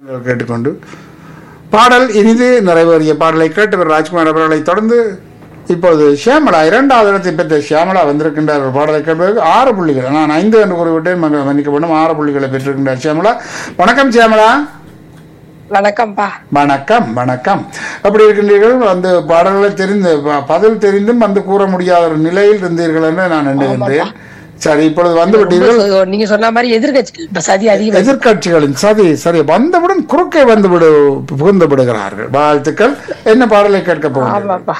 கேட்டுக்கொண்டு பாடல் இனிது நிறைவேறிய பாடலை கேட்டவர் ராஜ்குமார் அவர்களை தொடர்ந்து இப்போது ஷியாமலா இரண்டாவது இடத்தை பெற்ற ஷியாமலா வந்திருக்கின்றார் ஒரு பாடலை கேட்பதற்கு ஆறு புள்ளிகள் நான் ஐந்து என்று கூறிவிட்டேன் மன்ன- மன்னிக்க வேண்டும் ஆறு புள்ளிகளை பெற்றிருக்கின்றார் ஷியாமலா வணக்கம் ஷியாமலா வணக்கம்ப்பா வணக்கம் வணக்கம் அப்படி இருக்கின்றீர்கள் அந்த பாடல்களை தெரிந்து ப- பதில் தெரிந்தும் வந்து கூற முடியாத ஒரு நிலையில் இருந்தீர்கள் என்று நான் எண்ணுகின்றேன் சரி இப்பொழுது வந்து விட்டீர்கள் ரொம்ப நீங்க சொன்ன மாதிரி எதிர்கட்சிகள் இப்ப சதி அதிகம் எதிர்கட்சிகளின் சதி சரி வந்தவுடன் குறுக்கே வந்து விடு புகுந்து விடுகிறார்கள் வாழ்த்துக்கள் என்ன பாடலை கேட்க போகிறீர்கள் ஆமாப்பா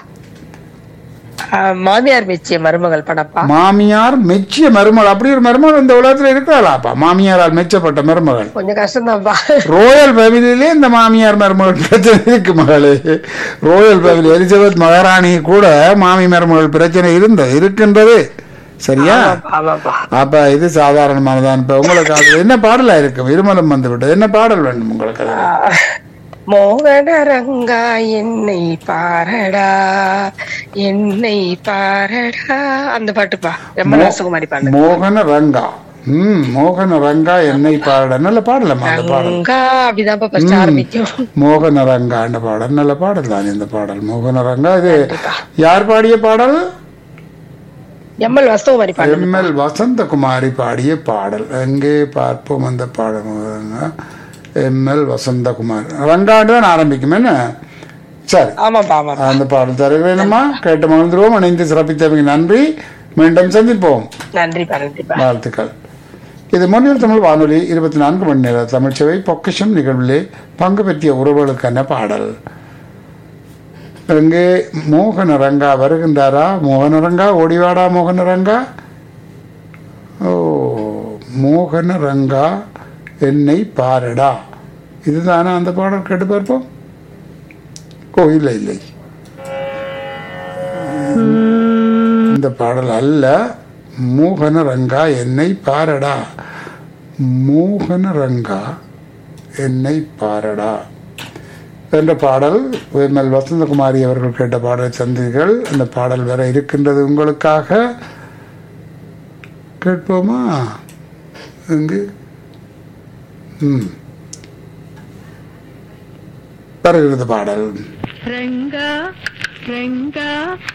ஆஹ், மாமியார் மெச்சிய மருமகள் படப்பா மாமியார் மெச்சிய மருமகள் அப்படி ஒரு மருமகள் இந்த உலகத்துல இருக்கிறாளாப்பா மாமியாரால் மெச்சப்பட்ட மருமகள் கொஞ்சம் கஷ்டம்தான்ப்பா ரோயல் ஃபேமிலியிலே இந்த மாமியார் மருமகள் பிரச்சனை இருக்கு மகளே ரோயல் ஃபேமிலி எலிசபெத் மகாராணி கூட மாமி மருமகள் பிரச்சனை இருந்தது இருக்கின்றது சரியா ஆமாப்பா, ஆமாப்பா அப்ப இது சாதாரணமானதான் இப்ப உங்களுக்கு அதுல என்ன பாடலா இருக்கும் இருமலம் வந்து விட்டது என்ன பாடல் வேண்டும் உங்களுக்கு அதுல? ஆஹ், மோகன ரங்கா என்னை பாரடா என்னை பாரடா அந்த பாட்டுப்பா ரொம்ப சுகுமாரி பாடு மோகன ரங்கா ம் மோகன ரங்கா என்னை பாடல நல்ல பாடலம்மா அந்த பாடல் ரங்கா அப்படிதான்ப்பா ஃபர்ஸ்ட் ஆரம்பிக்கும் மோகன ரங்கா அந்த பாடல் நல்ல பாடல் தான் இந்த பாடல் மோகன ரங்கா இது யார் பாடிய பாடல் எம்எல் வஸ்தகுமாரி பாடு எம்எல் வசந்தகுமாரி பாடிய பாடல் எங்கே பார்ப்போம் அந்த பாடல் எம்எல் வசந்தகுமார் ரங்காண்டு தான் ஆரம்பிக்கும் என்ன சரி ஆமாப்பா ஆமாப்பா அந்த பாடல் தருகிறேனம்மா கேட்டு மகிழ்ந்துருவோம் இணைந்து சிறப்பித்தவங்க நன்றி மீண்டும் சந்திப்போம் நன்றிப்பா நன்றிப்பா வாழ்த்துக்கள் இது முன்னில் தமிழ் வானொலி இருபத்தி நான்கு மணி நேர தமிழ்ச்சவை பொக்கிஷம் நிகழ்விலே பங்கு பெற்றிய உறவுகளுக்கான பாடல் இங்கே மோகன ரங்கா வருகின்றாரா மோகன ரங்கா ஓடிவாடா மோகன ரங்கா ஓ மோகன ரங்கா என்னை பாரடா இதுதானே அந்த பாடல் கேட்டு பார்ப்போம் ஓ இல்லை இல்லை இந்த பாடல் அல்ல மோகன ரங்கா என்னை பாரடா மோகன ரங்கா என்னை பாரடா என்ற பாடல் வேமல் வசந்தகுமாரி அவர்கள் கேட்ட பாடலை சந்தீர்கள் அந்த பாடல் வர இருக்கின்றது உங்களுக்காக கேட்போமா இங்கு ம் வருகிறது பாடல் ரங்கா ரங்கா